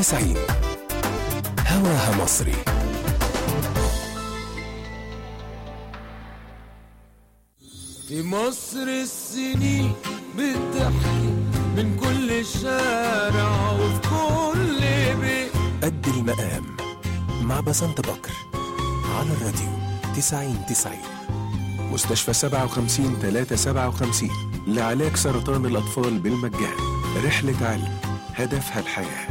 90 هواها مصري في مصر السنين بتحكي من كل شارع وفي كل بيت قد المقام مع بسنت بكر على الراديو 90 90 مستشفى 57 357 لعلاج سرطان الأطفال بالمجان رحلة علم هدفها الحياه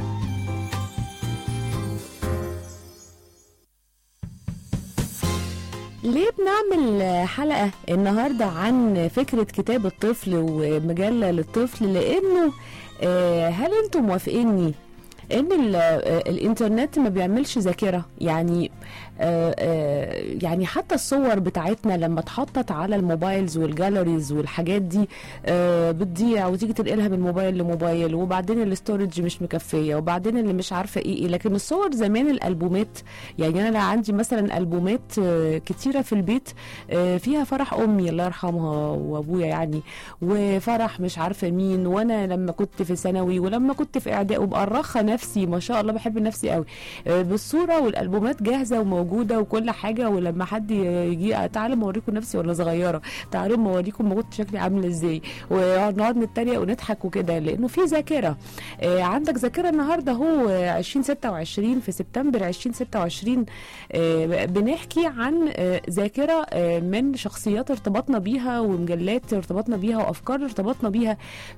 ليه بنعمل حلقة النهاردة عن فكرة كتاب الطفل ومجلة للطفل لأنه آه، هل انتم موافقيني ان ال- آه، الانترنت ما بيعملش ذاكره يعني آه، آه، يعني حتى الصور بتاعتنا لما اتحطت على الموبايلز والجاليريز والحاجات دي آه، بتضيع وتيجي تنقلها من موبايل لموبايل وبعدين الاستورج مش مكفيه وبعدين اللي مش عارفه ايه ايه لكن الصور زمان الالبومات يعني انا عندي مثلا البومات آه، كتيره في البيت آه، فيها فرح امي الله يرحمها وابويا يعني وفرح مش عارفه مين وانا لما كنت في ثانوي ولما كنت في اعدادي ومأرخه نفسي ما شاء الله بحب نفسي قوي آه، بالصوره والالبومات جاهزه وموجوده وكل حاجه ولما حد يجي تعالوا ما اوريكم نفسي وانا صغيره تعالوا ما اوريكم ما كنت شكلي عامله ازاي ونقعد نتريق ونضحك وكده لانه في ذاكره آه، عندك ذاكره النهارده هو 2026 في سبتمبر 2026 آه، بنحكي عن آه، ذاكره آه، من شخصيات ارتبطنا بيها ومجلات ارتبطنا بيها وافكار ارتبطنا بيها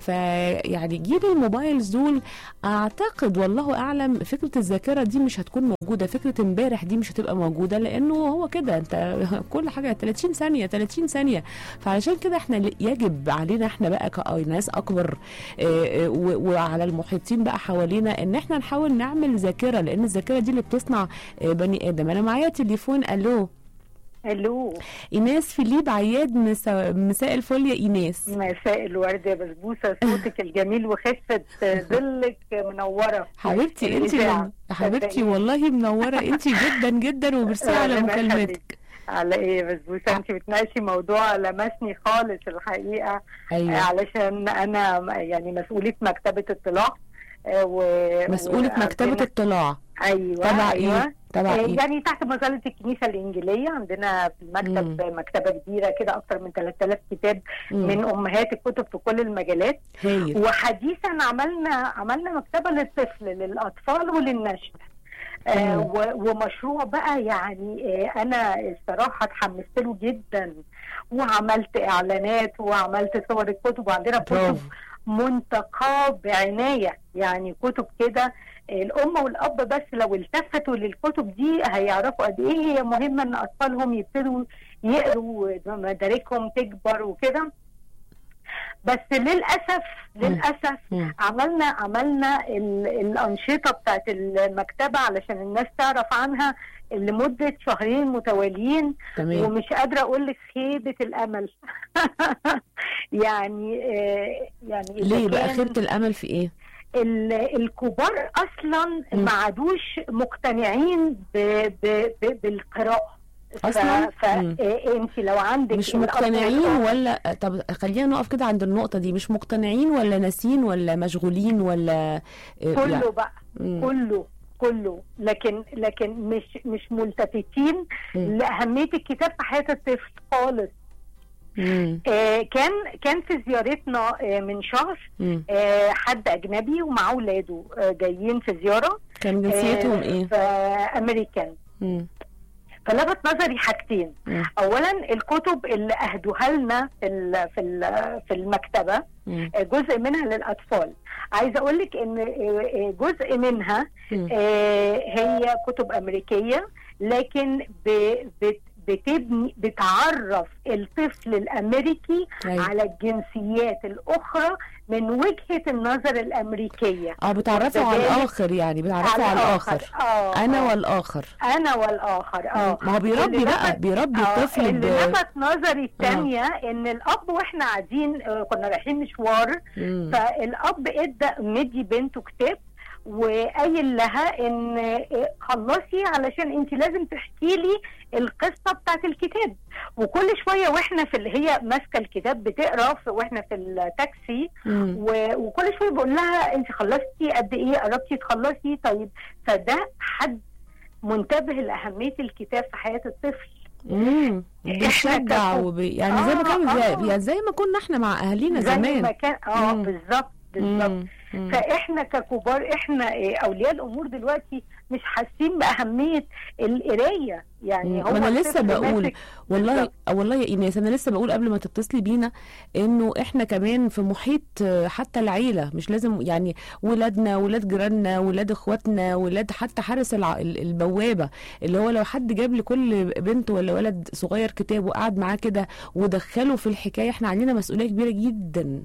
فيعني جيل الموبايلز دول اعتقد والله اعلم فكره الذاكره دي مش هتكون موجوده فكره امبارح دي مش هتبقى موجوده لانه هو كده انت كل حاجه 30 ثانيه 30 ثانيه فعلشان كده احنا ل- يجب علينا احنا بقى كناس اكبر آه، آه، و- وعلى المحيطين بقى حوالينا ان احنا نحاول نعمل ذاكره لان الذاكره دي اللي بتصنع آه، بني ادم انا معايا تليفون الو الو ايناس فيليب عياد مسا... مساء الفل يا ايناس مساء الورد يا بسبوسه صوتك الجميل وخفه ظلك منوره حبيبتي انت الإذاعة. من... حبيبتي صدقيني. والله منوره انت جدا جدا وميرسي على ربنا مكالمتك يخليك. على ايه يا بسبوسه انت بتناقشي موضوع لمسني خالص الحقيقه ايوه علشان انا يعني مسؤوله مكتبه اطلاع آه، و مسؤولة مكتبة وعندنا- اطلاع ايوه تبع ايوه ايه؟ تبع آه، ايه؟ يعني تحت مظله الكنيسه الانجيليه عندنا في المكتب مكتبه كبيره كده اكثر من 3000 كتاب مم. من امهات الكتب في كل المجالات هايل وحديثا عملنا عملنا مكتبه للطفل للاطفال وللنشء آه مم. و- ومشروع بقى يعني آه انا الصراحه اتحمست له جدا وعملت اعلانات وعملت صور الكتب وعندنا كتب برافو منتقاه بعنايه يعني كتب كده آه، الام والاب بس لو التفتوا للكتب دي هيعرفوا قد ايه هي مهمه ان اطفالهم يبتدوا يقروا مداركهم تكبر وكده بس للاسف للاسف مم. عملنا عملنا ال- الانشطه بتاعت المكتبه علشان الناس تعرف عنها لمده شهرين متواليين تمام ومش قادره اقول لك خيبه الامل يعني آه يعني إذا ليه بقى كان خيبة الامل في ايه؟ ال- الكبار اصلا مم. ما عادوش مقتنعين ب ب ب بالقراءه أصلاً؟ مم. فانت لو عندك مش الأب مقتنعين والأم- ولا طب خلينا نقف كده عند النقطة دي مش مقتنعين ولا ناسين ولا مشغولين ولا آه، كله يعني- بقى مم. كله كله لكن لكن مش مش ملتفتين مم. لاهميه الكتاب في حياه الطفل خالص مم. آه كان كان في زيارتنا آه من شهر مم. آه حد اجنبي ومعاه اولاده آه جايين في زياره كان جنسيتهم ايه؟ في امريكان مم. فلفت نظري حاجتين مم. اولا الكتب اللي اهدوها لنا في ال- في ال- في المكتبه مم. آه، جزء منها للاطفال عايزه اقول لك ان آه، آه، جزء منها مم. آه، هي كتب امريكيه لكن ب- بت- بتبني بتعرف الطفل الامريكي أيوة. على الجنسيات الاخرى من وجهه النظر الامريكيه اه بتعرفوا على واخدة بالك؟ الاخر يعني بتعرفوا على الاخر اه انا آه. والاخر انا والاخر اه ما هو بيربي اللي بقى لفت- بيربي آه، الطفل ب... اللي لفت نظري الثانيه ان الاب واحنا قاعدين آه، كنا رايحين مشوار مم. فالاب ادى مدي بنته كتاب وقايل لها ان آه، خلصي علشان انت لازم تحكي لي القصه بتاعت الكتاب وكل شويه واحنا في اللي هي ماسكه الكتاب بتقرا في- واحنا في التاكسي مم. و- وكل شويه بقول لها انت خلصتي قد ايه قربتي تخلصي طيب فده حد منتبه لاهميه الكتاب في حياه الطفل مم. إحنا بيشجع كفو- وبي... يعني زي ما آه، كان آه. زي... يعني زي ما كنا احنا مع اهالينا زي زمان ما كان اه مم. بالظبط بالظبط مم. مم. فاحنا ككبار احنا إيه، اولياء الامور دلوقتي مش حاسين باهميه القرايه يعني مم. هو ما انا لسه الطفل بقول ماسك- والله بالظبط. والله يا ايناس انا لسه بقول قبل ما تتصلي بينا انه احنا كمان في محيط آه، حتى العيله مش لازم يعني ولادنا ولاد جيراننا ولاد اخواتنا ولاد حتى حارس الع... ال- البوابه اللي هو لو حد جاب لكل بنت ولا ولد صغير كتاب وقعد معاه كده ودخله في الحكايه احنا عندنا مسؤوليه كبيره جدا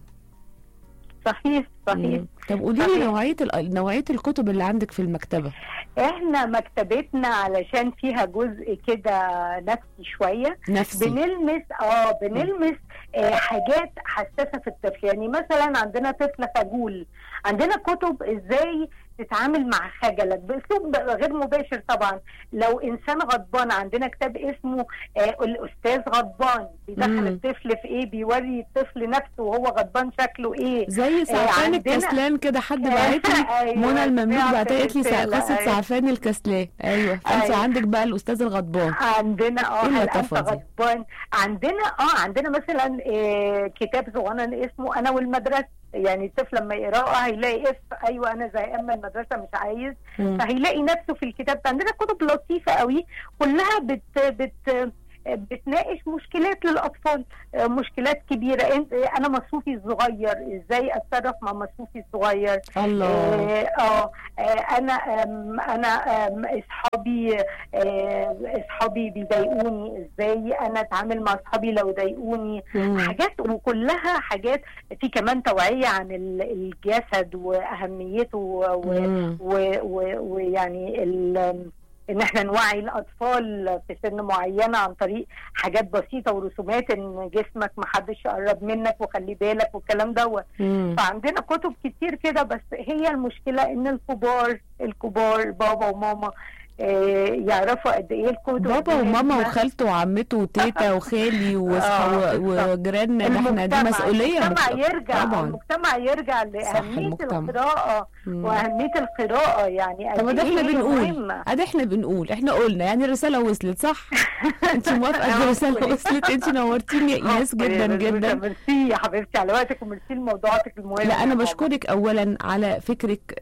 صحيح صحيح مم. طب قولي لي صحيح. نوعيه ال... نوعيه الكتب اللي عندك في المكتبه احنا مكتبتنا علشان فيها جزء كده نفسي شويه نفسي بنلمس اه بنلمس آه حاجات حساسه في الطفل يعني مثلا عندنا طفل خجول عندنا كتب ازاي تتعامل مع خجلك باسلوب غير مباشر طبعا لو انسان غضبان عندنا كتاب اسمه آه الاستاذ غضبان بيدخل مم. الطفل في ايه بيوري الطفل نفسه وهو غضبان شكله ايه زي سعفان عندنا- الكسلان كده حد بعت لي أيوة، منى المملوك سمعت بعتت لي سع- الرسالة، قصه أيوة. سعفان الكسلان ايوه فانت أيوة. عندك بقى الاستاذ الغضبان عندنا اه إيه هل اللطافة انت دي؟ غضبان عندنا اه عندنا مثلا آه كتاب صغنن اسمه انا والمدرسه يعني الطفل لما يقراه هيلاقي اف ايوه انا زهقان من المدرسه مش عايز مم. فهيلاقي نفسه في الكتاب ده عندنا كتب لطيفه قوي كلها بت بت بتناقش مشكلات للاطفال آه، مشكلات كبيره انت انا مصروفي الصغير ازاي اتصرف مع مصروفي الصغير الله اه آه، آه، انا آم، انا آم، اصحابي آه، اصحابي بيضايقوني ازاي انا اتعامل مع اصحابي لو ضايقوني مم. حاجات وكلها حاجات في كمان توعيه عن ال- الجسد واهميته و- و- مم. و- و- ويعني ال- ان احنا نوعي الاطفال في سن معينه عن طريق حاجات بسيطه ورسومات ان جسمك محدش يقرب منك وخلي بالك والكلام دوت مم. فعندنا كتب كتير كده بس هي المشكله ان الكبار الكبار بابا وماما آه، يعرفوا قد ايه الكتب بابا دي وماما مهمة. وخالته وعمته وتيتا وخالي آه، وصحاب بالظبط. وجيراننا ده احنا دي المجتمع- مسؤوليه المجتمع مك- يرجع طبعا المجتمع يرجع لاهميه المجتمع. القراءه مم. واهميه القراءه يعني طب قد ده احنا إيه هي بنقول مهمة. ادي احنا بنقول احنا قلنا يعني الرساله وصلت صح انت موافقه الرساله وصلت انت نورتيني يا ايناس جدا جدا ميرسي يا حبيبتي على وقتك وميرسي لموضوعاتك المهم لا يا انا ماما. بشكرك اولا على فكرك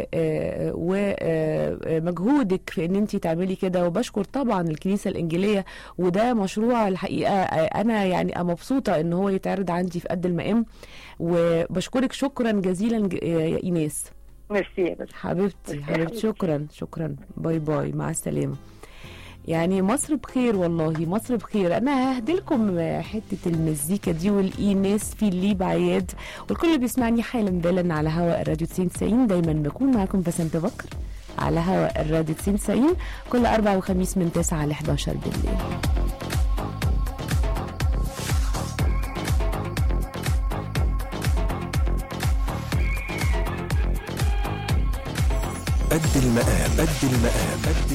ومجهودك في ان انت تعملي كده وبشكر طبعا الكنيسه الانجيليه وده مشروع الحقيقه آه، انا يعني مبسوطه ان هو يتعرض عندي في قد المقام وبشكرك شكرا جزيلا ج- يا ايناس ميرسي يا بس حبيبتي ميرسي حبيبتي حبيبتي. شكرا شكرا باي باي مع السلامه يعني مصر بخير والله مصر بخير انا ههدلكم حته المزيكا دي والايناس في الليب عياد والكل اللي بيسمعني حالا بالا على هواء الراديو 90 دايما بكون معاكم بسنت بكر على هواء الراديو 90 كل اربع وخميس من 9 ل 11 بالليل قد المقام قد المقام قد